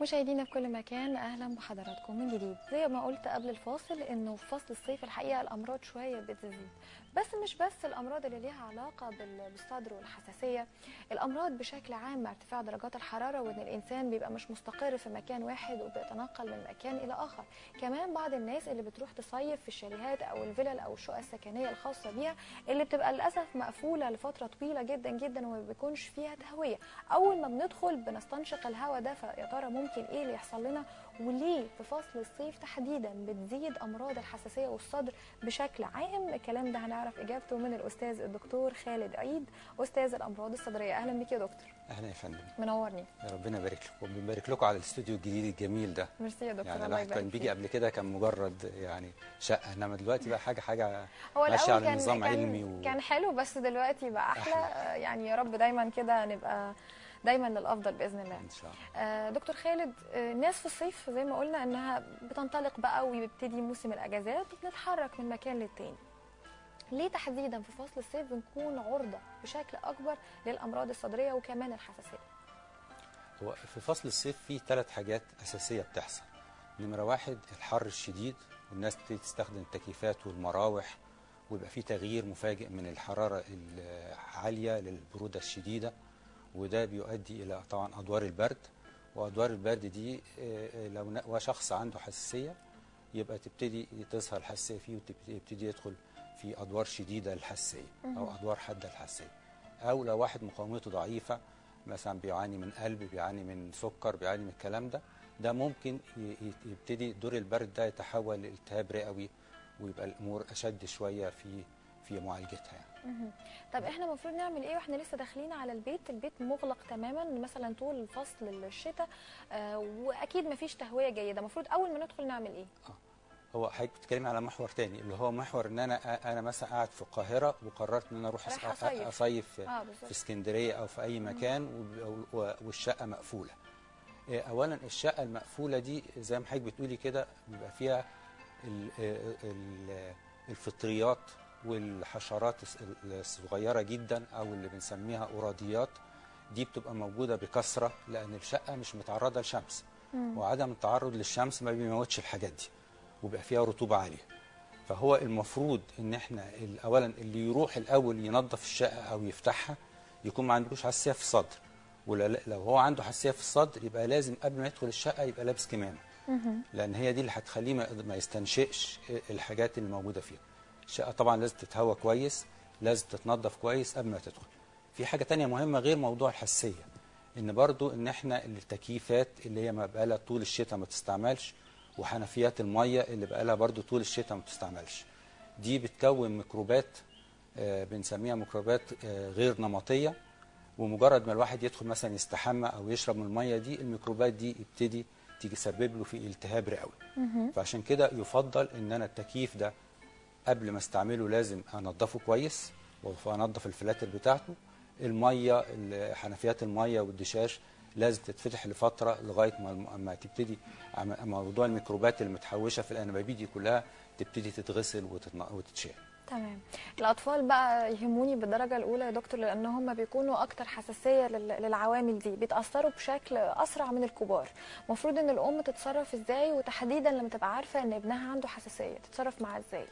مشاهدينا في كل مكان اهلا بحضراتكم من جديد زي ما قلت قبل الفاصل انه في فصل الصيف الحقيقه الامراض شويه بتزيد بس مش بس الامراض اللي ليها علاقه بال- بالصدر والحساسيه الامراض بشكل عام مع ارتفاع درجات الحراره وان الانسان بيبقى مش مستقر في مكان واحد وبيتنقل من مكان الى اخر كمان بعض الناس اللي بتروح تصيف في الشاليهات او الفلل او الشقق السكنيه الخاصه بيها اللي بتبقى للاسف مقفوله لفتره طويله جدا جدا وما بيكونش فيها تهويه اول ما بندخل بنستنشق الهواء ده فيا ترى ممكن ايه اللي يحصل لنا وليه في فصل الصيف تحديدا بتزيد امراض الحساسيه والصدر بشكل عام الكلام ده هنعرف اجابته من الاستاذ الدكتور خالد عيد استاذ الامراض الصدريه اهلا بك يا دكتور اهلا يا فندم منورني يا ربنا يبارك لكم وبنبارك لكم على الاستوديو الجديد الجميل ده ميرسي يا دكتور يعني الله الواحد كان يبارك بيجي فيك. قبل كده كان مجرد يعني شقه انما دلوقتي بقى حاجه حاجه هو ماشيه الاول على كان نظام كان علمي و... كان حلو بس دلوقتي بقى احلى, أحلى. يعني يا رب دايما كده نبقى دايما للافضل باذن الله ان شاء الله آه، دكتور خالد آه، الناس في الصيف زي ما قلنا انها بتنطلق بقى ويبتدي موسم الاجازات وبنتحرك من مكان للتاني ليه تحديدا في فصل الصيف بنكون عرضه بشكل اكبر للامراض الصدريه وكمان الحساسيه هو في فصل الصيف في ثلاث حاجات اساسيه بتحصل نمره واحد الحر الشديد والناس بتبتدي تستخدم التكييفات والمراوح ويبقى في تغيير مفاجئ من الحراره العاليه للبروده الشديده وده بيؤدي الى طبعا ادوار البرد وادوار البرد دي آه، آه، لو ن- وشخص عنده حساسيه يبقى تبتدي تظهر الحساسيه فيه وتبتدي يدخل في ادوار شديده للحساسيه او ادوار حاده للحساسيه او لو واحد مقاومته ضعيفه مثلا بيعاني من قلب بيعاني من سكر بيعاني من الكلام ده ده ممكن ي- ي- يبتدي دور البرد ده يتحول لالتهاب رئوي ويبقى الامور اشد شويه في في معالجتها يعني. مهم. طب احنا المفروض نعمل ايه واحنا لسه داخلين على البيت البيت مغلق تماما مثلا طول فصل الشتاء آه واكيد مفيش تهويه جيده المفروض اول ما ندخل نعمل ايه هو حضرتك بتتكلمي على محور تاني اللي هو محور ان انا انا مثلا قاعد في القاهره وقررت ان انا اروح رايح أص- أصيف. اصيف في, اه بالظبط في اسكندريه او في اي مكان وب- و- والشقه مقفوله إيه، اولا الشقه المقفوله دي زي ما حضرتك بتقولي كده بيبقى فيها ال- ال- الفطريات والحشرات الس- الصغيره جدا او اللي بنسميها اوراديات دي بتبقى موجوده بكثره لان الشقه مش متعرضه للشمس وعدم التعرض للشمس ما بيموتش الحاجات دي وبيبقى فيها رطوبه عاليه فهو المفروض ان احنا ال- اولا اللي يروح الاول ينظف الشقه او يفتحها يكون ما عندوش حساسيه في الصدر ولو هو عنده حساسيه في الصدر يبقى لازم قبل ما يدخل الشقه يبقى لابس كمامه لان هي دي اللي هتخليه ما ما يستنشقش الحاجات اللي موجوده فيها الشقه طبعا لازم تتهوى كويس لازم تتنظف كويس قبل ما تدخل في حاجه تانية مهمه غير موضوع الحساسيه ان برضو ان احنا التكييفات اللي هي ما بقالها طول الشتاء ما تستعملش وحنفيات الميه اللي بقالها برضو طول الشتاء ما تستعملش دي بتكون ميكروبات آه، بنسميها ميكروبات آه، غير نمطيه ومجرد ما الواحد يدخل مثلا يستحمى او يشرب من الميه دي الميكروبات دي يبتدي تيجي تسبب له في التهاب رئوي فعشان كده يفضل ان انا التكييف ده قبل ما استعمله لازم انضفه كويس وانضف الفلاتر بتاعته الميه ال- حنفيات الميه والدشاش لازم تتفتح لفتره لغايه ما ما تبتدي عم- موضوع الميكروبات المتحوشه في الانابيب دي كلها تبتدي تتغسل وتتن- وتتشال تمام الاطفال بقى يهموني بالدرجه الاولى يا دكتور لان هم بيكونوا اكتر حساسيه لل- للعوامل دي بيتاثروا بشكل اسرع من الكبار المفروض ان الام تتصرف ازاي وتحديدا لما تبقى عارفه ان ابنها عنده حساسيه تتصرف معاه ازاي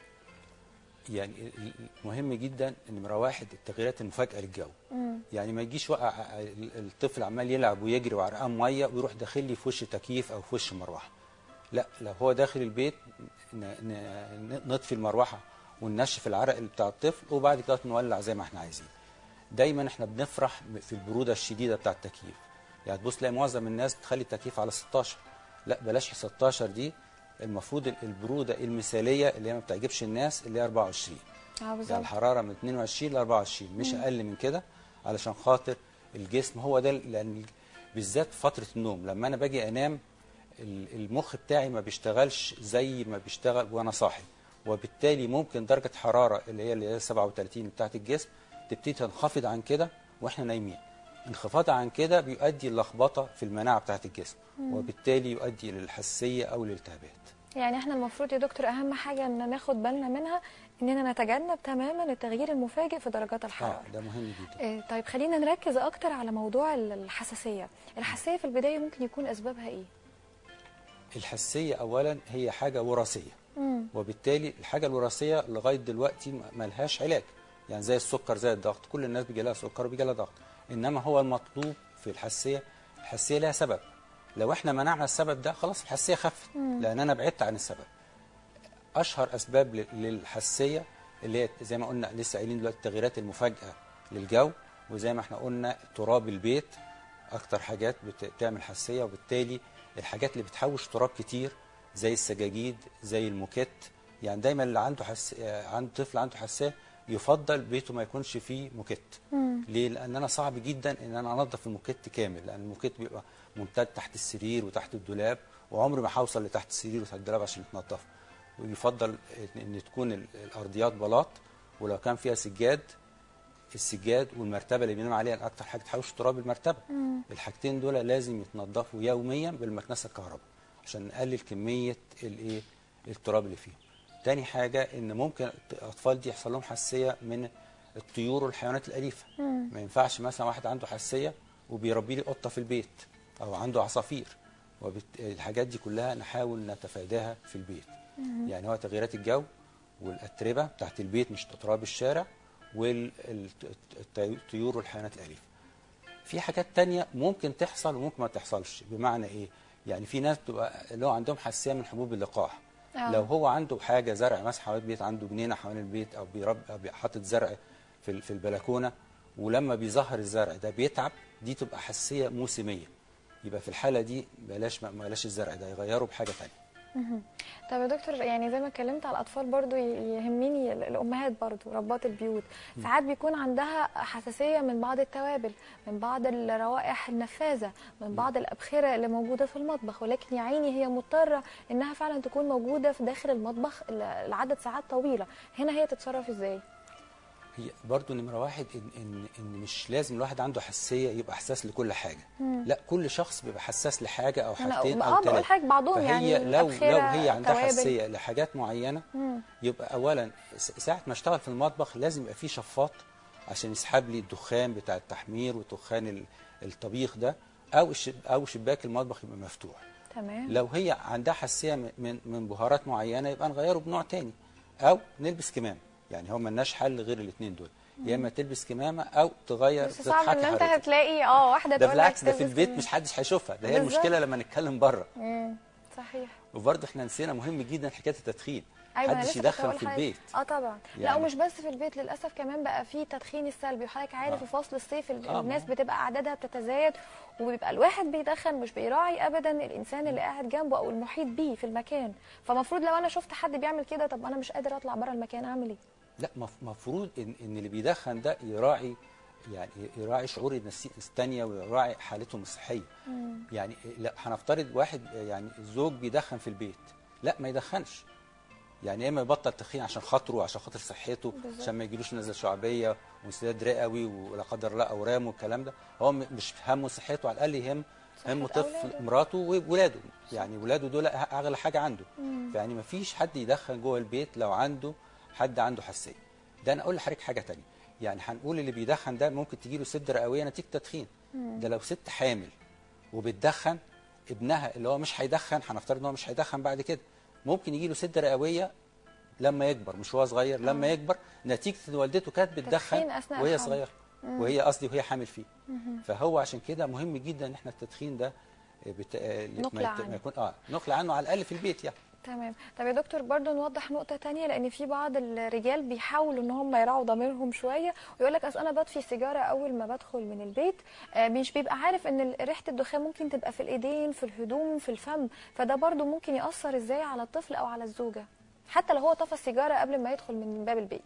يعني ال- ال- مهم جدا نمره واحد التغييرات المفاجئه للجو مم. يعني ما يجيش وقع ال- الطفل عمال يلعب ويجري وعرقان ميه ويروح داخل لي في وش تكييف او في وش مروحه لا لو هو داخل البيت ن- ن- نطفي المروحه وننشف العرق اللي بتاع الطفل وبعد كده نولع زي ما احنا عايزين دايما احنا بنفرح في البروده الشديده بتاع التكييف يعني تبص تلاقي معظم الناس بتخلي التكييف على 16 لا بلاش 16 دي المفروض ال- البروده المثاليه اللي هي ما بتعجبش الناس اللي هي 24 اه يعني بالظبط الحراره من 22 ل 24 مش اقل من كده علشان خاطر الجسم هو ده لان بالذات فتره النوم لما انا باجي انام ال- المخ بتاعي ما بيشتغلش زي ما بيشتغل وانا صاحي وبالتالي ممكن درجه حراره اللي هي اللي هي 37 بتاعه الجسم تبتدي تنخفض عن كده واحنا نايمين انخفاض عن كده بيؤدي للخبطه في المناعه بتاعه الجسم وبالتالي يؤدي للحساسيه او الالتهابات يعني احنا المفروض يا دكتور اهم حاجه ان ناخد بالنا منها اننا نتجنب تماما التغيير المفاجئ في درجات الحراره اه ده مهم جدا آه، طيب خلينا نركز اكتر على موضوع ال- الحساسيه الحساسيه في البدايه ممكن يكون اسبابها ايه الحساسيه اولا هي حاجه وراثيه مم. وبالتالي الحاجه الوراثيه لغايه دلوقتي ما- ما لهاش علاج يعني زي السكر زي الضغط كل الناس بيجي لها سكر وبيجي لها ضغط انما هو المطلوب في الحساسيه الحساسيه لها سبب لو احنا منعنا السبب ده خلاص الحساسيه خفت لان انا بعدت عن السبب اشهر اسباب لل- للحساسيه اللي هي زي ما قلنا لسه قايلين دلوقتي التغييرات المفاجئه للجو وزي ما احنا قلنا تراب البيت اكتر حاجات بتعمل حساسيه وبالتالي الحاجات اللي بتحوش تراب كتير زي السجاجيد زي الموكيت يعني دايما اللي عنده حس... آه، عنده طفل عنده حساسيه يفضل بيته ما يكونش فيه موكيت ليه لان انا صعب جدا ان انا انظف الموكيت كامل لان الموكيت بيبقى ممتد تحت السرير وتحت الدولاب وعمري ما هوصل لتحت السرير وتحت الدولاب عشان يتنضف ويفضل ان إن تكون ال- الارضيات بلاط ولو كان فيها سجاد السجاد والمرتبه اللي بينام عليها اكتر حاجه تحوش تراب المرتبه الحاجتين دول لازم يتنضفوا يوميا بالمكنسه الكهرباء عشان نقلل كميه الايه التراب اللي فيهم تاني حاجه ان ممكن الاطفال دي يحصل لهم حساسيه من الطيور والحيوانات الاليفه ما ينفعش مثلا واحد عنده حساسيه وبيربي لي قطه في البيت او عنده عصافير والحاجات دي كلها نحاول نتفاداها في البيت يعني هو تغييرات الجو والاتربه بتاعت البيت مش تراب الشارع والطيور والحيوانات الاليفه في حاجات تانية ممكن تحصل وممكن ما تحصلش بمعنى ايه يعني في ناس بتبقى اللي هو عندهم حساسيه من حبوب اللقاح آه. لو هو عنده حاجه زرع مثلا حوالين البيت عنده جنينه حوالين البيت او بيرب او حاطط زرع في ال- في البلكونه ولما بيظهر الزرع ده بيتعب دي تبقى حساسيه موسميه يبقى في الحاله دي بلاش ما بلاش الزرع ده يغيره بحاجه تانية طب يا دكتور يعني زي ما اتكلمت على الاطفال برضو ي- يهمني ال- الامهات برضو ربات البيوت ساعات بيكون عندها حساسيه من بعض التوابل من بعض الروائح النفاذه من بعض الابخره اللي موجوده في المطبخ ولكن يا عيني هي مضطره انها فعلا تكون موجوده في داخل المطبخ ل- لعدد ساعات طويله هنا هي تتصرف ازاي هي برضو نمرة واحد إن, إن, إن مش لازم الواحد عنده حساسية يبقى حساس لكل حاجة لا كل شخص بيبقى حساس لحاجة أو أنا حاجتين اه أو بقول ثلاثة حاجة بعضهم فهي يعني لو الأبخرة، لو هي عندها توابل. حساسية لحاجات معينة مم. يبقى أولا س- ساعة ما اشتغل في المطبخ لازم يبقى فيه شفاط عشان يسحب لي الدخان بتاع التحمير ودخان ال- الطبيخ ده أو الشب أو شباك المطبخ يبقى مفتوح تمام لو هي عندها حساسيه من- من من بهارات معينه يبقى نغيره بنوع تاني او نلبس كمامه يعني هو ملناش حل غير الاثنين دول يا اما تلبس كمامه او تغير بس صعب ان تضحكي انت حضرتك. هتلاقي اه واحده ده تقول بالعكس لك ده في تلبس البيت كم- مش حدش هيشوفها ده هي بالظبط. المشكله لما نتكلم بره مم. صحيح وبرضه احنا نسينا مهم جدا حكايه التدخين ايوه أنا محدش لسه كنت يدخن هقول في حاجة. البيت اه طبعا لا يعني- ومش بس في البيت للاسف كمان بقى في تدخين السلبي وحضرتك عارف آه. في فصل الصيف ال- آه، ما الناس هو. بتبقى اعدادها بتتزايد وبيبقى الواحد بيدخن مش بيراعي ابدا الانسان اللي قاعد جنبه او المحيط بيه في المكان فمفروض لو انا شفت حد بيعمل كده طب انا مش قادر اطلع بره المكان اعمل ايه لا مف- مفروض ان ان اللي بيدخن ده يراعي يعني يراعي شعور الناس الثانيه ويراعي حالتهم الصحيه يعني لا هنفترض واحد يعني الزوج بيدخن في البيت لا ما يدخنش يعني يا اما يبطل تدخين عشان خاطره عشان خاطر صحته بالظبط. عشان ما يجيلوش نزله شعبيه وانسداد رئوي ولا قدر الله اورام والكلام ده هو م- مش همه صحته على الاقل يهم صحة همه طفل أولاده. مراته وولاده يعني ولاده دول اغلى حاجه عنده يعني ما فيش حد يدخن جوه البيت لو عنده حد عنده حساسيه ده انا اقول لحضرتك حاجه تانية يعني هنقول اللي بيدخن ده ممكن تجيله سد رئويه نتيجه تدخين ده لو ست حامل وبتدخن ابنها اللي هو مش هيدخن هنفترض ان هو مش هيدخن بعد كده ممكن يجيله سد رئويه لما يكبر مش هو صغير لما يكبر نتيجه ان والدته كانت تدخين بتدخن أثناء وهي الحمل. صغيره وهي قصدي وهي حامل فيه فهو عشان كده مهم جدا ان احنا التدخين ده بت... ما نقلع يت- عنه. ما يكون اه نقلع عنه على الاقل في البيت يعني تمام طب يا دكتور برضو نوضح نقطة تانية لأن في بعض الرجال بيحاولوا إن هم يراعوا ضميرهم شوية ويقول لك أصل أنا بطفي سيجارة أول ما بدخل من البيت آه، مش بيبقى عارف إن ال- ريحة الدخان ممكن تبقى في الإيدين في الهدوم في الفم فده برضو ممكن يأثر إزاي على الطفل أو على الزوجة حتى لو هو طفى السيجارة قبل ما يدخل من باب البيت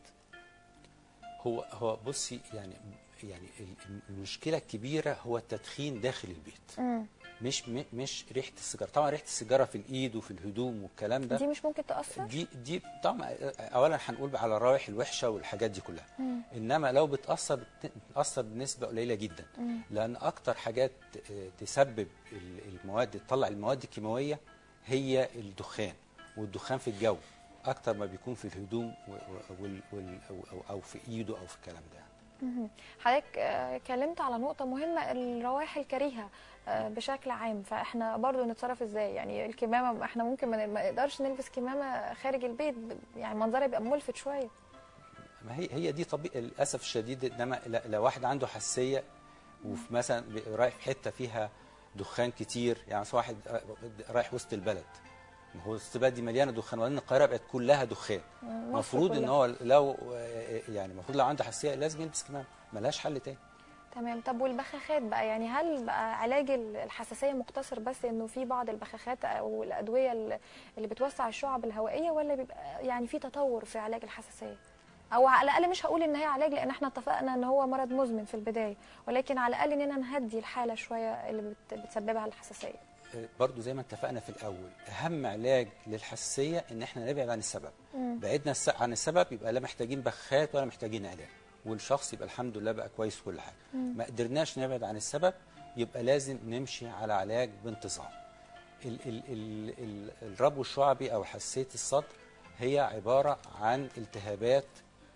هو هو بصي يعني يعني ال- المشكله الكبيره هو التدخين داخل البيت مش م- مش ريحه السيجاره طبعا ريحه السيجاره في الايد وفي الهدوم والكلام ده دي مش ممكن تأثر دي دي طبعا اولا هنقول على الروائح الوحشه والحاجات دي كلها انما لو بتاثر بت- بتاثر بنسبه قليله جدا لان اكتر حاجات آه، تسبب ال- المواد تطلع المواد الكيماويه هي الدخان والدخان في الجو اكتر ما بيكون في الهدوم و- و- وال- وال- أو- أو- او في ايده او في الكلام ده مهم. حضرتك آه، اتكلمت على نقطة مهمة الروائح الكريهة آه، بشكل عام فاحنا برضو نتصرف ازاي يعني الكمامة احنا ممكن ما ما نقدرش نلبس كمامة خارج البيت ب- يعني منظرها يبقى ملفت شوية ما هي هي دي طبيعي للاسف الشديد انما ل- لو واحد عنده حساسيه وفي مثلا بي- رايح في حته فيها دخان كتير يعني مثلا واحد رايح وسط البلد ما هو وسط البلد دي مليانه دخان وبعدين القاهره بقت كلها دخان مصر المفروض ان كلها. هو لو يعني المفروض لو عنده حساسيه لازم يلبس كمامه ملهاش حل تاني تمام طب والبخاخات بقى يعني هل بقى علاج ال- الحساسية مقتصر بس انه في بعض البخاخات او الادوية ال- اللي بتوسع الشعب الهوائية ولا بيبقى يعني في تطور في علاج الحساسية او على الاقل مش هقول ان هي علاج لان احنا اتفقنا ان هو مرض مزمن في البداية ولكن على الاقل اننا نهدي الحالة شوية اللي بت- بتسببها الحساسية برضو زي ما اتفقنا في الاول اهم علاج للحساسيه ان احنا نبعد عن السبب مم. بعدنا الس- عن السبب يبقى لا محتاجين بخات ولا محتاجين علاج والشخص يبقى الحمد لله بقى كويس كل حاجه مم. ما قدرناش نبعد عن السبب يبقى لازم نمشي على علاج بانتظام ال ال ال ال الربو الشعبي او حساسيه الصدر هي عباره عن التهابات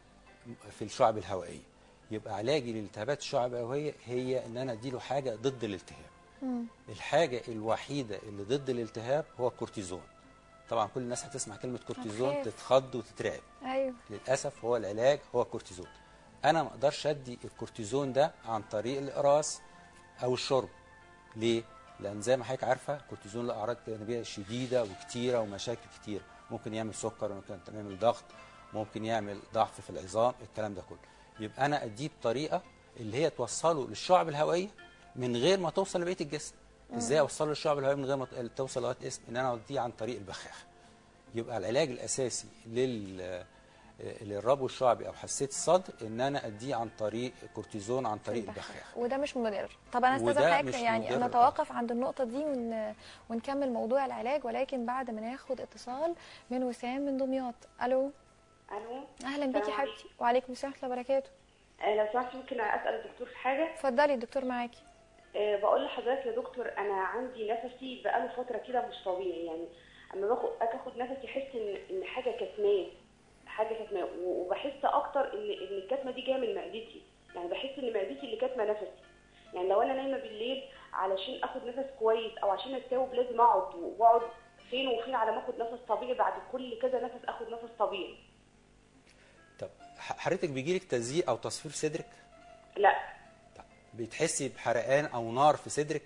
في الشعب الهوائيه يبقى علاجي للالتهابات الشعب الهوائيه هي ان انا اديله حاجه ضد الالتهاب مم. الحاجة الوحيدة اللي ضد الالتهاب هو الكورتيزون طبعا كل الناس هتسمع كلمة كورتيزون هتخاف. تتخض وتترعب ايوه للأسف هو العلاج هو الكورتيزون أنا ما أقدرش أدي الكورتيزون ده عن طريق الإقراص أو الشرب ليه؟ لأن زي ما حضرتك عارفة الكورتيزون له أعراض جانبية شديدة وكتيرة ومشاكل كتير ممكن يعمل سكر ممكن يعمل ضغط ممكن يعمل ضعف في العظام الكلام ده كله يبقى أنا أديه بطريقة اللي هي توصله للشعب الهوائية من غير ما توصل لبقية الجسم ازاي اوصله للشعب الهوائي من غير ما توصل لغايه الاسم ان انا اوديه عن طريق البخاخه يبقى العلاج الاساسي لل للربو الشعبي او حساسيه الصدر ان انا اديه عن طريق كورتيزون عن طريق البخاخه وده مش مضر طب انا استاذن وده حضرتك مش يعني مضر. نتوقف عند النقطه دي ون... ونكمل موضوع العلاج ولكن بعد ما ناخد اتصال من وسام من دمياط الو الو اهلا بيكي السلام حبيبتي وعليكم السلام ورحمه الله وبركاته آه، لو سمحت ممكن اسال الدكتور في حاجه اتفضلي الدكتور معاكي أه بقول لحضرتك يا دكتور انا عندي نفسي بقاله فتره كده مش طبيعي يعني اما باخد اجي اخد نفسي احس ان ان حاجه كتماه حاجه كتماه و- وبحس اكتر ان ان الكتمه دي جايه من معدتي يعني بحس ان معدتي اللي كاتمه نفسي يعني لو انا نايمه بالليل علشان اخد نفس كويس او عشان استوعب لازم اقعد واقعد فين وفين على ما اخد نفس طبيعي بعد كل كذا نفس اخد نفس طبيعي طب ح- حضرتك بيجيلك تزييق او تصفير في صدرك لا طب بتحسي بحرقان او نار في صدرك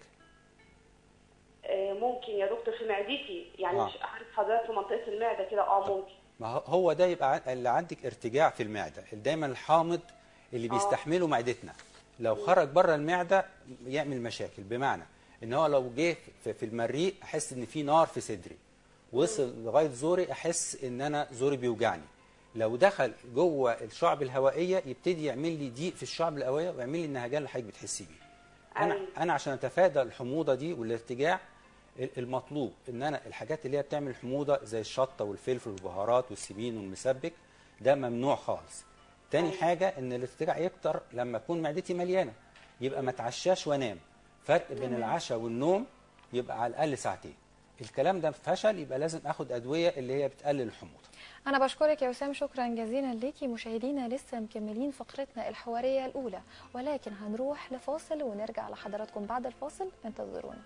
آه، ممكن يا دكتور في معدتي يعني آه. مش عارف حضرتك في منطقه المعده كده اه ممكن ما هو- هو ده يبقى عن- اللي عندك ارتجاع في المعده دايما الحامض اللي بيستحمله معدتنا لو خرج بره المعده يعمل مشاكل بمعنى ان هو لو جه في في المريء احس ان في نار في صدري وصل لغايه زوري احس ان انا زوري بيوجعني لو دخل جوه الشعب الهوائيه يبتدي يعمل لي ضيق في الشعب الهوائيه ويعمل لي النهجان اللي حضرتك بتحسي بيه انا أيوة. انا عشان اتفادى الحموضه دي والارتجاع المطلوب ان انا الحاجات اللي هي بتعمل حموضه زي الشطه والفلفل والبهارات والسمين والمسبك ده ممنوع خالص تاني حاجه ان الارتجاع يكتر لما اكون معدتي مليانه يبقى ما اتعشاش وانام فرق بين العشاء والنوم يبقى على الاقل ساعتين الكلام ده فشل يبقى لازم اخد ادويه اللي هي بتقلل الحموضه انا بشكرك يا وسام شكرا جزيلا ليكي مشاهدينا لسه مكملين فقرتنا الحواريه الاولى ولكن هنروح لفاصل ونرجع لحضراتكم بعد الفاصل انتظرونا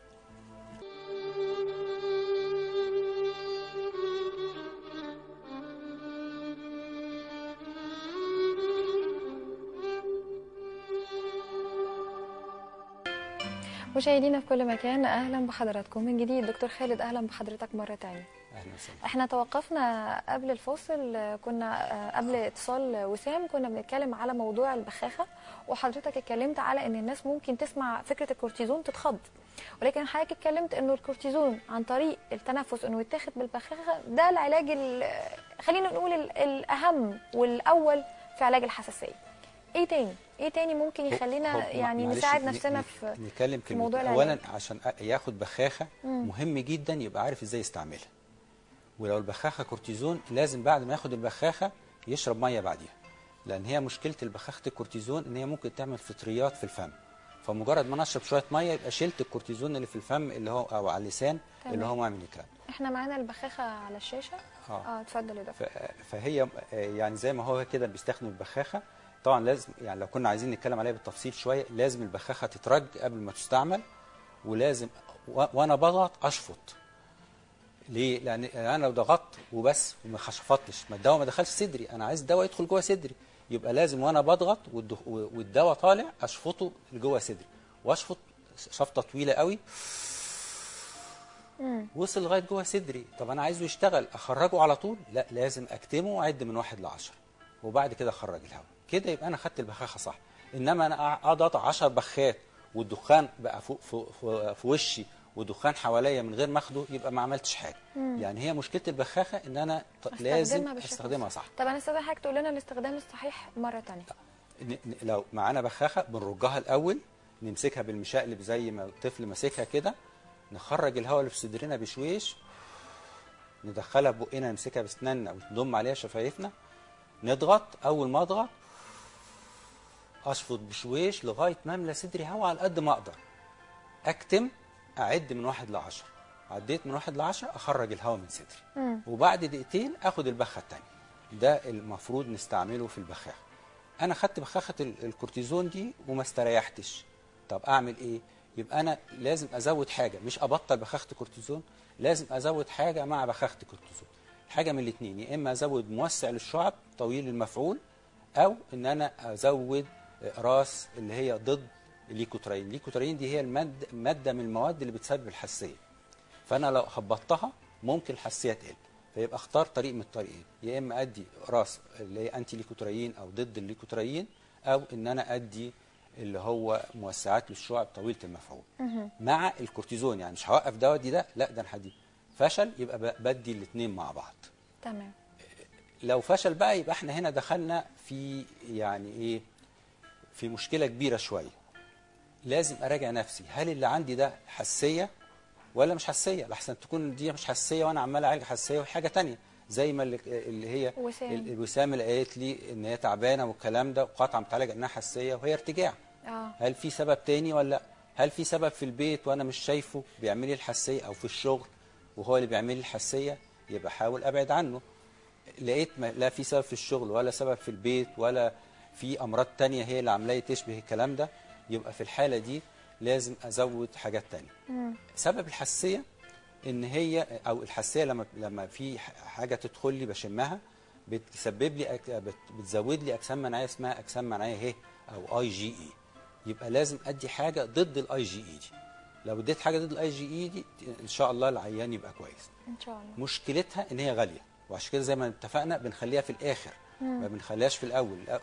مشاهدينا في كل مكان اهلا بحضراتكم من جديد دكتور خالد اهلا بحضرتك مره تانية اهلا وسهلا احنا توقفنا قبل الفاصل آه، كنا آه، قبل اتصال وسام كنا بنتكلم على موضوع البخاخه وحضرتك اتكلمت على ان الناس ممكن تسمع فكره الكورتيزون تتخض ولكن حضرتك اتكلمت انه الكورتيزون عن طريق التنفس انه يتاخد بالبخاخه ده العلاج ال- خلينا نقول ال- الاهم والاول في علاج الحساسيه ايه تاني ايه تاني ممكن هو- يخلينا هو- يعني معلش نساعد ن- نفسنا ن- في نتكلم في موضوع كلمة العلاج. اولا عشان أ- ياخد بخاخه مهم جدا يبقى عارف ازاي يستعملها ولو البخاخه كورتيزون لازم بعد ما ياخد البخاخه يشرب ميه بعديها لان هي مشكله البخاخه الكورتيزون ان هي ممكن تعمل فطريات في الفم فمجرد ما نشرب شويه ميه يبقى شلت الكورتيزون اللي في الفم اللي هو او على اللسان تمام. اللي هو عامل الكلام احنا معانا البخاخه على الشاشه اه اه اتفضل يا دكتور ف- فهي آه، يعني زي ما هو كده بيستخدم البخاخه طبعا لازم يعني لو كنا عايزين نتكلم عليها بالتفصيل شويه لازم البخاخه تترج قبل ما تستعمل ولازم و- وانا بضغط اشفط ليه؟ لان انا لو ضغطت وبس وما شفطتش ما الدواء ما دخلش صدري انا عايز الدواء يدخل جوه صدري يبقى لازم وانا بضغط والدخ- والدواء طالع اشفطه لجوه صدري واشفط شفطه طويله قوي وصل لغايه جوه صدري طب انا عايزه يشتغل اخرجه على طول لا لازم اكتمه واعد من واحد لعشرة وبعد كده اخرج الهواء كده يبقى انا خدت البخاخه صح انما انا اقعد اقطع 10 بخات والدخان بقى فوق فوق فوق في وشي ودخان حواليا من غير ما اخده يبقى ما عملتش حاجه يعني هي مشكله البخاخه ان انا ط- لازم استخدمها بالشكل استخدمها الصح. صح طب انا استاذ حضرتك تقول لنا الاستخدام الصحيح مره تانية ن- ن- لو معانا بخاخه بنرجها الاول نمسكها بالمشقلب زي ما الطفل ماسكها كده نخرج الهواء اللي في صدرنا بشويش ندخلها ببقنا نمسكها باسناننا ونضم عليها شفايفنا نضغط اول ما اضغط اشفط بشويش لغايه ما املى صدري هواء على قد ما اقدر اكتم اعد من واحد لعشرة عديت من واحد لعشرة اخرج الهواء من صدري وبعد دقيقتين اخد البخه التانية ده المفروض نستعمله في البخاخه انا خدت بخاخه ال- الكورتيزون دي وما استريحتش طب اعمل ايه يبقى انا لازم ازود حاجه مش ابطل بخاخه كورتيزون لازم ازود حاجه مع بخاخه كورتيزون حاجه من الاثنين يا اما ازود موسع للشعب طويل المفعول او ان انا ازود راس اللي هي ضد الليكوترين الليكوترين دي هي الماده ماده من المواد اللي بتسبب الحساسيه فانا لو هبطتها ممكن الحساسيه تقل فيبقى اختار طريق من الطريقين يا اما ادي راس اللي هي انتي ليكوتريين او ضد الليكوتريين او ان انا ادي اللي هو موسعات للشعب طويله المفعول مع الكورتيزون يعني مش هوقف دواء دي ده لا ده انا هدي فشل يبقى ب- بدي الاثنين مع بعض تمام لو فشل بقى يبقى احنا هنا دخلنا في يعني ايه في مشكله كبيره شويه لازم اراجع نفسي هل اللي عندي ده حساسيه ولا مش حساسيه لحسن تكون دي مش حساسيه وانا عمال اعالج حساسيه وحاجه تانية زي ما اللي, اللي هي وسام. ال- الوسام اللي قالت لي ان هي تعبانه والكلام ده وقطعا بتعالج انها حساسيه وهي ارتجاع اه هل في سبب تاني ولا لا؟ هل في سبب في البيت وانا مش شايفه بيعمل لي الحساسيه او في الشغل وهو اللي بيعمل لي الحساسيه يبقى حاول ابعد عنه لقيت ما لا في سبب في الشغل ولا سبب في البيت ولا في امراض تانية هي اللي عاملاه تشبه الكلام ده يبقى في الحاله دي لازم ازود حاجات تانية سبب الحساسيه ان هي او الحساسيه لما لما في حاجه تدخل لي بشمها بتسبب لي أك- بت- بتزود لي اجسام مناعيه اسمها اجسام مناعيه ه او اي جي اي يبقى لازم ادي حاجه ضد الاي جي اي دي لو اديت حاجه ضد الاي جي اي دي ان شاء الله العيان يبقى كويس ان شاء الله مشكلتها ان هي غاليه وعشان كده زي ما اتفقنا بنخليها في الاخر ما بنخليهاش في الاول لا،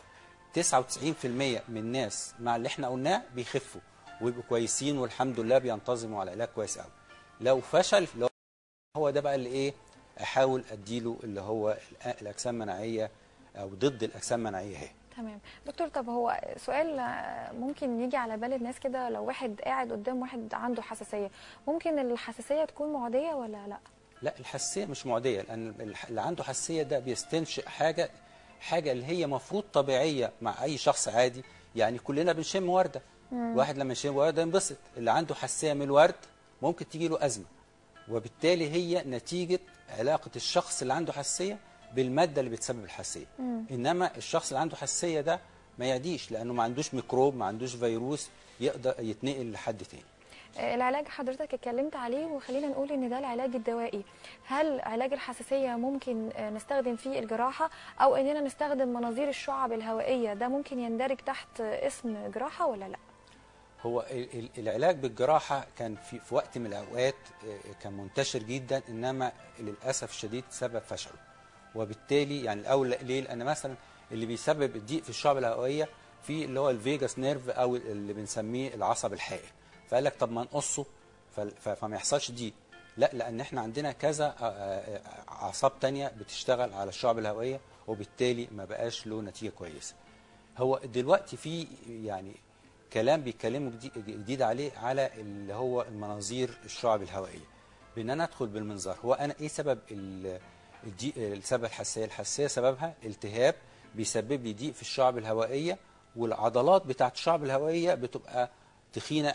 99% من الناس مع اللي احنا قلناه بيخفوا ويبقوا كويسين والحمد لله بينتظموا على علاج كويس قوي لو فشل لو هو ده بقى اللي ايه احاول اديله اللي هو الأ- الاجسام المناعيه او ضد الاجسام المناعيه اهي تمام دكتور طب هو سؤال آه، ممكن يجي على بال الناس كده لو واحد قاعد قدام واحد عنده حساسيه ممكن الحساسيه تكون معديه ولا لا لا الحساسيه مش معديه لان الح- اللي عنده حساسيه ده بيستنشق حاجه حاجه اللي هي مفروض طبيعيه مع اي شخص عادي يعني كلنا بنشم ورده واحد لما يشم ورده ينبسط اللي عنده حساسيه من الورد ممكن تيجي له ازمه وبالتالي هي نتيجه علاقه الشخص اللي عنده حساسيه بالماده اللي بتسبب الحساسيه انما الشخص اللي عنده حساسيه ده ما يعديش لانه ما عندوش ميكروب ما عندوش فيروس يقدر يتنقل لحد تاني آه، العلاج حضرتك اتكلمت عليه وخلينا نقول ان ده العلاج الدوائي هل علاج الحساسيه ممكن آه، نستخدم فيه الجراحه او اننا نستخدم مناظير الشعب الهوائيه ده ممكن يندرج تحت آه، اسم جراحه ولا لا هو ال- ال- العلاج بالجراحة كان في, في وقت من الأوقات آه، كان منتشر جدا إنما للأسف الشديد سبب فشله وبالتالي يعني الأول ليه؟ لأن مثلا اللي بيسبب الضيق في الشعب الهوائية في اللي هو الفيجاس نيرف أو اللي بنسميه العصب الحائر فقال لك طب ما نقصه فل- ف- فما يحصلش ضيق لا لأن احنا عندنا كذا آه، آه، آه، أعصاب تانية بتشتغل على الشعب الهوائية وبالتالي ما بقاش له نتيجة كويسة هو دلوقتي في يعني كلام بيتكلموا جديد, جديد عليه على اللي هو المناظير الشعب الهوائيه بان انا ادخل بالمنظار هو انا ايه سبب ال- الضيق السبب الحساسيه الحساسيه سببها التهاب بيسبب لي ضيق في الشعب الهوائيه والعضلات بتاعت الشعب الهوائيه بتبقى تخينه قوي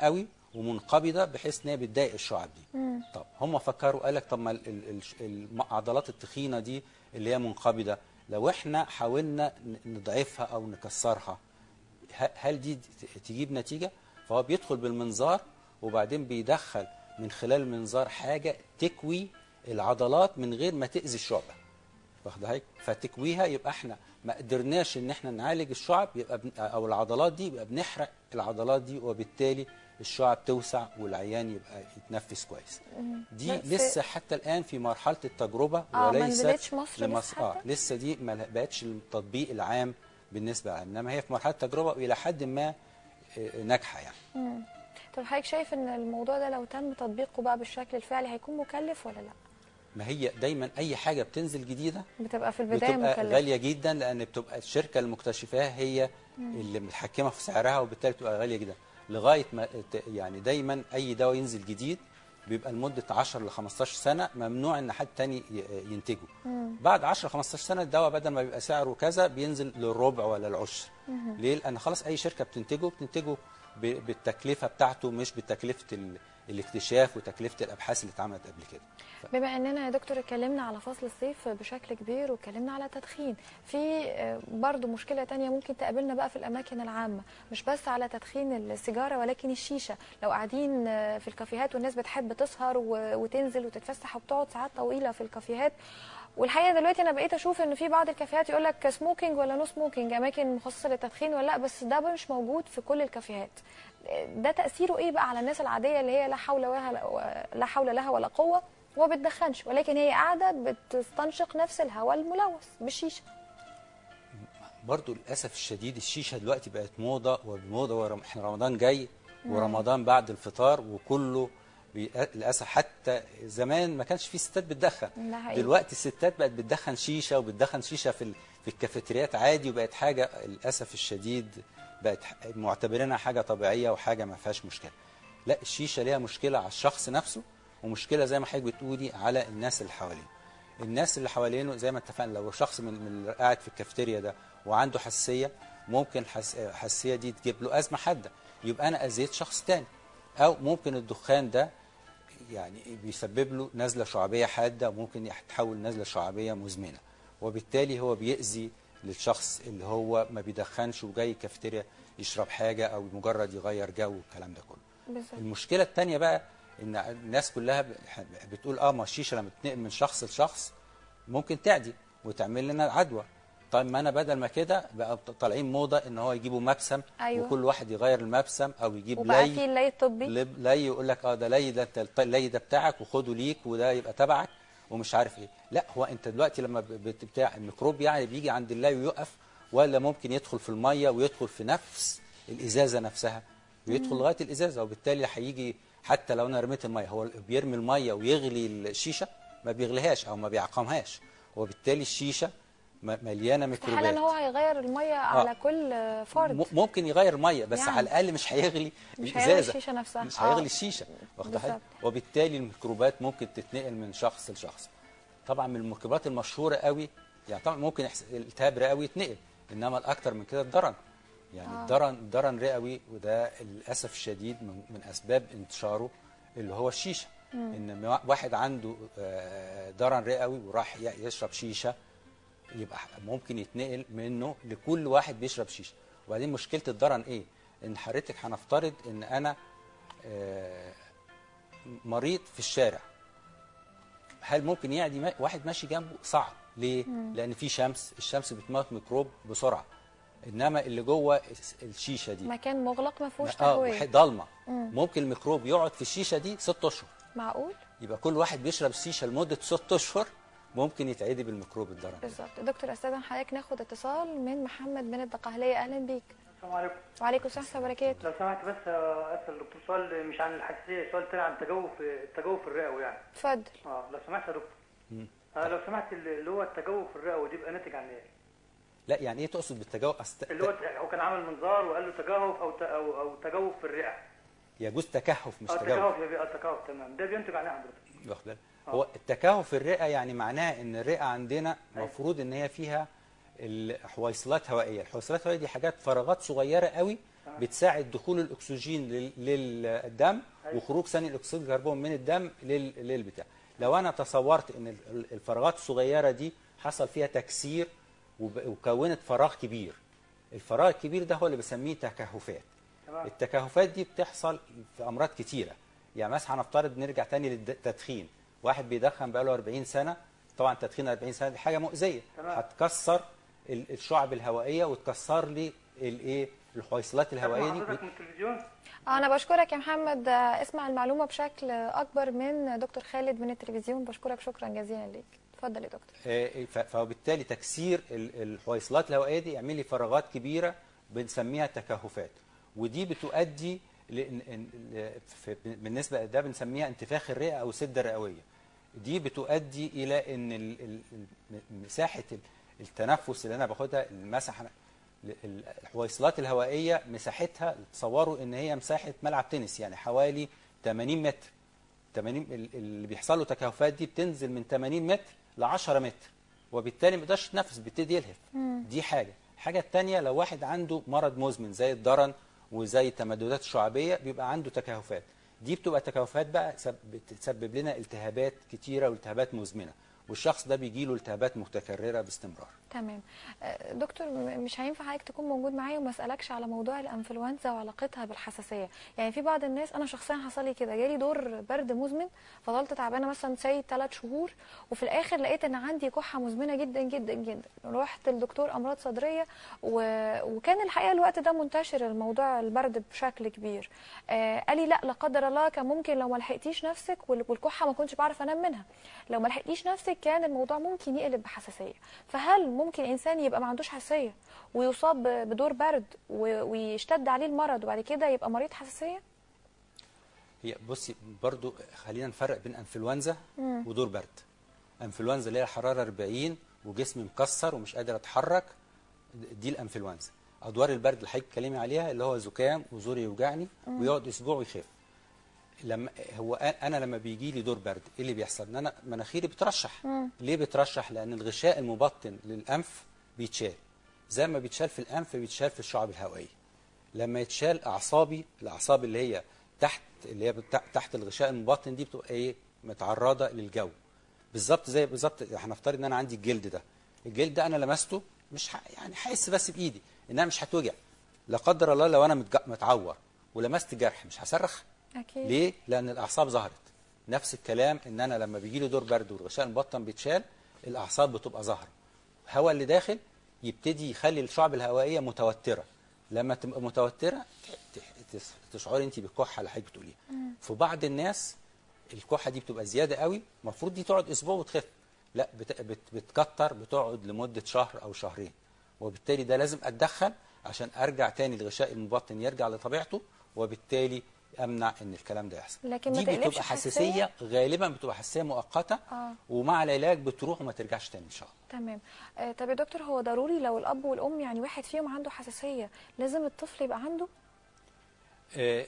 ومنقبضه بحيث ان هي بتضايق الشعب دي طب هم فكروا قال لك طب ما ال- ال- ال- العضلات التخينه دي اللي هي منقبضه لو احنا حاولنا ن- نضعفها او نكسرها ه- هل دي ت- تجيب نتيجه فهو بيدخل بالمنظار وبعدين بيدخل من خلال المنظار حاجه تكوي العضلات من غير ما تاذي الشعبه واخد بالك فتكويها يبقى احنا ما قدرناش ان احنا نعالج الشعب يبقى بن او العضلات دي يبقى بنحرق العضلات دي وبالتالي الشعب توسع والعيان يبقى يتنفس كويس دي بس- لسه حتى الان في مرحله التجربه آه، ما وليست نزلتش مصر لمصر لسه اه حتى؟ لسه دي ما بقتش التطبيق العام بالنسبه لها انما هي في مرحله تجربه والى حد ما آه، ناجحه يعني طب حضرتك شايف ان الموضوع ده لو تم تطبيقه بقى بالشكل الفعلي هيكون مكلف ولا لا ما هي دايما اي حاجه بتنزل جديده بتبقى في البدايه بتبقى مكلفه غاليه جدا لان بتبقى الشركه المكتشفاها هي اللي متحكمه في سعرها وبالتالي بتبقى غاليه جدا لغايه ما ت- يعني دايما اي دواء ينزل جديد بيبقى لمده 10 ل 15 سنه ممنوع ان حد تاني ي- ينتجه بعد 10 15 سنه الدواء بدل ما بيبقى سعره كذا بينزل للربع ولا العشر ليه لان خلاص اي شركه بتنتجه بتنتجه ب- بالتكلفه بتاعته مش بتكلفه ال- الاكتشاف وتكلفه الابحاث اللي اتعملت قبل كده بما اننا يا دكتور اتكلمنا على فصل الصيف بشكل كبير واتكلمنا على تدخين في آه، برضو مشكله تانية ممكن تقابلنا بقى في الاماكن العامه مش بس على تدخين السيجاره ولكن الشيشه لو قاعدين آه، في الكافيهات والناس بتحب تسهر و- وتنزل وتتفسح وبتقعد ساعات طويله في الكافيهات والحقيقه دلوقتي انا بقيت اشوف ان في بعض الكافيهات يقول لك سموكينج ولا نو سموكينج اماكن مخصصه للتدخين ولا لا بس ده بقى مش موجود في كل الكافيهات ده تاثيره ايه بقى على الناس العاديه اللي هي لا حول ولا لا حول لها ولا قوه وما بتدخنش ولكن هي قاعده بتستنشق نفس الهواء الملوث بالشيشه برضو للاسف الشديد الشيشه دلوقتي بقت موضه وبموضه ورم... احنا رمضان جاي ورمضان بعد الفطار وكله بي... للاسف حتى زمان ما كانش في ستات بتدخن ده حقيقي. دلوقتي الستات بقت بتدخن شيشه وبتدخن شيشه في ال... في الكافيتريات عادي وبقت حاجه للاسف الشديد بقت ح- معتبرينها حاجه طبيعيه وحاجه ما فيهاش مشكله لا الشيشه ليها مشكله على الشخص نفسه ومشكله زي ما حضرتك بتقولي على الناس اللي حواليه الناس اللي حوالينه زي ما اتفقنا لو شخص من, من اللي قاعد في الكافيتيريا ده وعنده حساسيه ممكن الحس- الحساسيه دي تجيب له ازمه حاده يبقى انا اذيت شخص تاني او ممكن الدخان ده يعني بيسبب له نزله شعبيه حاده وممكن يتحول نزله شعبيه مزمنه وبالتالي هو بيأذي للشخص اللي هو ما بيدخنش وجاي الكافيتيريا يشرب حاجه او مجرد يغير جو والكلام ده كله بالظبط المشكله الثانيه بقى ان الناس كلها ب- بتقول اه ما الشيشه لما تتنقل من شخص لشخص ممكن تعدي وتعمل لنا عدوى طيب ما انا بدل ما كده بقى طالعين موضه ان هو يجيبوا مبسم أيوة. وكل واحد يغير المبسم او يجيب وبقى لي في اللي الطبي لب- لي يقول لك اه ده لي ده انت اللي ده بتاعك وخده ليك وده يبقى تبعك ومش عارف ايه لا هو انت دلوقتي لما ب- بت- بتاع الميكروب يعني بيجي عند اللي ويقف ولا ممكن يدخل في الميه ويدخل في نفس الازازه نفسها ويدخل لغايه الازازه وبالتالي هيجي حتى لو انا رميت الميه هو بيرمي الميه ويغلي الشيشه ما بيغليهاش او ما بيعقمهاش وبالتالي الشيشه م- مليانه استحاله ان ميكروبات هو هيغير الميه على كل فرد م- ممكن يغير الميه بس يعني. على الاقل مش هيغلي مش هيغلي الازازه الشيشه نفسها مش آه. هيغلي الشيشه واخد بالك بالظبط. وبالتالي الميكروبات ممكن تتنقل من شخص لشخص طبعا من الميكروبات المشهوره قوي يعني طبعا ممكن يحس- الالتهاب رئوي يتنقل انما الاكثر من كده الضرن يعني آه. الضرن الضرن رئوي وده للاسف الشديد من, من اسباب انتشاره اللي هو الشيشه ان وا- واحد عنده آه، ضرن رئوي وراح ي- يشرب شيشه يبقى ممكن يتنقل منه لكل واحد بيشرب شيشه وبعدين مشكله الضرن ايه ان حضرتك هنفترض ان انا آه، مريض في الشارع هل ممكن يعدي ما- واحد ماشي جنبه صعب ليه لان في شمس الشمس بتموت ميكروب بسرعه انما اللي جوه الس- الشيشه دي مكان مغلق ما فيهوش اه تهويه وح- ضلمه ممكن الميكروب يقعد في الشيشه دي ست اشهر معقول يبقى كل واحد بيشرب الشيشه لمده ست اشهر ممكن يتعدي بالميكروب الضرن بالظبط دكتور استاذن حضرتك ناخد اتصال من محمد من الدقهليه اهلا بيك السلام عليكم وعليكم السلام ورحمه الله وبركاته لو سمحت بس آه، اسال دكتور سؤال مش عن الحساسيه سؤال تاني عن التجوف التجوف الرئوي يعني اتفضل اه لو سمحت يا دكتور آه لو سمحت اللي هو التجوف الرئوي دي بيبقى ناتج عن ايه؟ لا يعني ايه تقصد بالتجاوز أست... اللي هو هو كان عامل منظار وقال له تجوف او ت- او او تجوف في الرئه يجوز تكهف مش اه تجاوز تجوف يبقى تجوف تمام ده بينتج عن ايه حضرتك؟ واخد بالك؟ هو التكهف الرئه يعني معناه ان الرئه عندنا المفروض ان هي فيها الحويصلات هوائيه الحويصلات الهوائيه دي حاجات فراغات صغيره قوي بتساعد دخول الاكسجين لل- للدم أيوة. وخروج ثاني اكسيد الكربون من الدم لل- للبتاع لو انا تصورت ان ال- الفراغات الصغيره دي حصل فيها تكسير وب- وكونت فراغ كبير الفراغ الكبير ده هو اللي بسميه تكهفات تمام التكهفات دي بتحصل في امراض كتيره يعني مثلا هنفترض نرجع تاني للتدخين واحد بيدخن بقاله 40 سنه طبعا تدخين 40 سنه دي حاجه مؤذيه تمام. هتكسر ال- الشعب الهوائيه وتكسر لي الايه الحويصلات الهوائيه دي حضرتك من التلفزيون انا بشكرك يا محمد آه، اسمع المعلومه بشكل اكبر من دكتور خالد من التلفزيون بشكرك شكرا جزيلا ليك اتفضل يا دكتور آه، ف- فبالتالي تكسير ال- الحويصلات الهوائيه دي يعمل لي فراغات كبيره بنسميها تكهفات ودي بتؤدي لأن إن- ل- في- بالنسبه ده بنسميها انتفاخ الرئه او سده رئويه دي بتؤدي الى ان ال- ال- ال- مساحه ال- التنفس اللي انا باخدها المساحه ال- ال- الحويصلات الهوائيه مساحتها تصوروا ان هي مساحه ملعب تنس يعني حوالي 80 متر 80 ال- اللي بيحصل له تكهفات دي بتنزل من 80 متر ل 10 متر وبالتالي ما يقدرش يتنفس بيبتدي يلهث دي حاجه الحاجه الثانيه لو واحد عنده مرض مزمن زي الضرن وزي التمددات الشعبيه بيبقى عنده تكهفات دي بتبقى تكهفات بقى سب- بتسبب لنا التهابات كتيره والتهابات مزمنه والشخص ده بيجي له التهابات متكرره باستمرار تمام آه، دكتور م- مش هينفع حضرتك تكون موجود معايا وما اسالكش على موضوع الانفلونزا وعلاقتها بالحساسيه يعني في بعض الناس انا شخصيا حصل لي كده جالي دور برد مزمن فضلت تعبانه مثلا سي 3 شهور وفي الاخر لقيت ان عندي كحه مزمنه جدا جدا جدا رحت لدكتور امراض صدريه و... وكان الحقيقه الوقت ده منتشر الموضوع البرد بشكل كبير آه قال لي لا لا قدر الله كان ممكن لو ما لحقتيش نفسك وال- والكحه ما كنتش بعرف انام منها لو ما لحقتيش نفسك كان الموضوع ممكن يقلب بحساسيه فهل ممكن انسان يبقى ما عندوش حساسيه ويصاب ب- بدور برد و- ويشتد عليه المرض وبعد كده يبقى مريض حساسيه هي بصي برضو خلينا نفرق بين انفلونزا ودور برد انفلونزا اللي هي الحراره 40 وجسمي مكسر ومش قادر اتحرك دي الانفلونزا ادوار البرد اللي حضرتك بتتكلمي عليها اللي هو زكام وزوري يوجعني ويقعد اسبوع ويخف لما هو أ- انا لما بيجي لي دور برد ايه اللي بيحصل ان انا مناخيري بترشح ليه بترشح لان الغشاء المبطن للانف بيتشال زي ما بيتشال في الانف بيتشال في الشعب الهوائيه لما يتشال اعصابي الاعصاب اللي هي تحت اللي هي بتا- تحت الغشاء المبطن دي بتبقى ايه متعرضه للجو بالظبط زي بالظبط هنفترض ان انا عندي الجلد ده الجلد ده انا لمسته مش ح... يعني حاسس بس بايدي انها مش هتوجع لا قدر الله لو انا متج... متعور ولمست جرح مش هصرخ اكيد ليه؟ لأن الأعصاب ظهرت. نفس الكلام إن أنا لما بيجي لي دور برد والغشاء المبطن بيتشال الأعصاب بتبقى ظاهرة. الهواء اللي داخل يبتدي يخلي الشعب الهوائية متوترة. لما تبقى متوترة ت- ت- تشعري أنت بالكحة اللي حضرتك بتقوليها. في بعض الناس الكحة دي بتبقى زيادة قوي المفروض دي تقعد أسبوع وتخف. لا بت... بت... بتكتر بتقعد لمدة شهر أو شهرين. وبالتالي ده لازم أتدخل عشان أرجع تاني الغشاء المبطن يرجع لطبيعته وبالتالي امنع ان الكلام ده يحصل لكن ما دي تقلبش بتبقى حساسيه غالبا بتبقى حساسيه مؤقته آه. ومع العلاج بتروح وما ترجعش تاني ان شاء الله تمام آه طب يا دكتور هو ضروري لو الاب والام يعني واحد فيهم عنده حساسيه لازم الطفل يبقى عنده آه،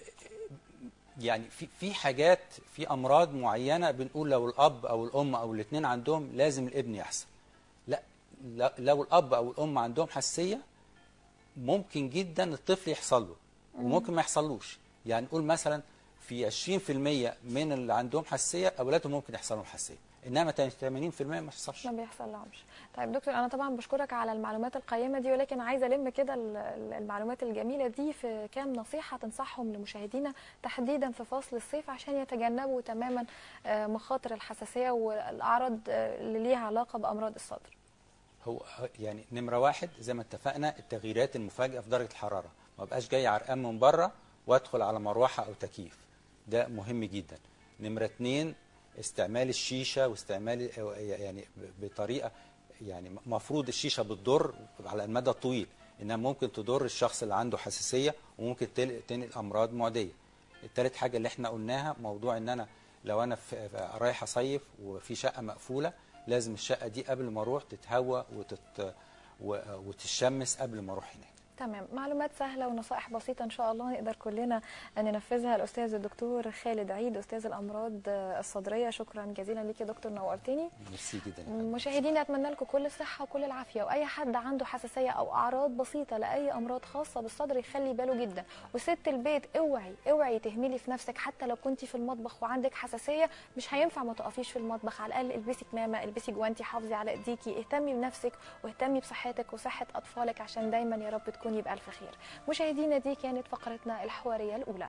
يعني في في حاجات في امراض معينه بنقول لو الاب او الام او الاثنين عندهم لازم الابن يحصل لا لا- لو الاب او الام عندهم حساسيه ممكن جدا الطفل يحصل له وممكن ما يحصلوش يعني نقول مثلا في 20% من اللي عندهم حساسيه اولادهم ممكن يحصل لهم حساسيه انما 80% ما يحصلش ما بيحصل لهمش طيب دكتور انا طبعا بشكرك على المعلومات القيمه دي ولكن عايزه الم كده ال- ال- المعلومات الجميله دي في كام نصيحه تنصحهم لمشاهدينا تحديدا في فصل الصيف عشان يتجنبوا تماما آه، مخاطر الحساسيه والاعراض آه، اللي ليها علاقه بامراض الصدر هو يعني نمرة واحد زي ما اتفقنا التغييرات المفاجئة في درجة الحرارة ما بقاش جاي عرقان من بره وادخل على مروحة أو تكييف ده مهم جدا نمرة اتنين استعمال الشيشة واستعمال يعني بطريقة يعني مفروض الشيشة بتضر على المدى الطويل إنها ممكن تضر الشخص اللي عنده حساسية وممكن تل- تنقل أمراض معدية التالت حاجة اللي احنا قلناها موضوع إن أنا لو أنا في في- رايح أصيف وفي شقة مقفولة لازم الشقة دي قبل ما أروح تتهوى وتت و- وتتشمس قبل ما أروح هناك تمام معلومات سهله ونصائح بسيطه ان شاء الله نقدر كلنا ان ننفذها الاستاذ الدكتور خالد عيد استاذ الامراض الصدريه شكرا جزيلا ليك يا دكتور نورتني ميرسي جدا يا فندم. مشاهدينا اتمنى لكم كل الصحه وكل العافيه واي حد عنده حساسيه او اعراض بسيطه لاي امراض خاصه بالصدر يخلي باله جدا وست البيت اوعي اوعي تهملي في نفسك حتى لو كنتي في المطبخ وعندك حساسيه مش هينفع ما تقفيش في المطبخ على الاقل البسي كمامه البسي جوانتي حافظي على ايديكي اهتمي بنفسك واهتمي بصحتك وصحه اطفالك عشان دايما يا رب تكوني بالف خير مشاهدينا دي كانت فقرتنا الحواريه الاولى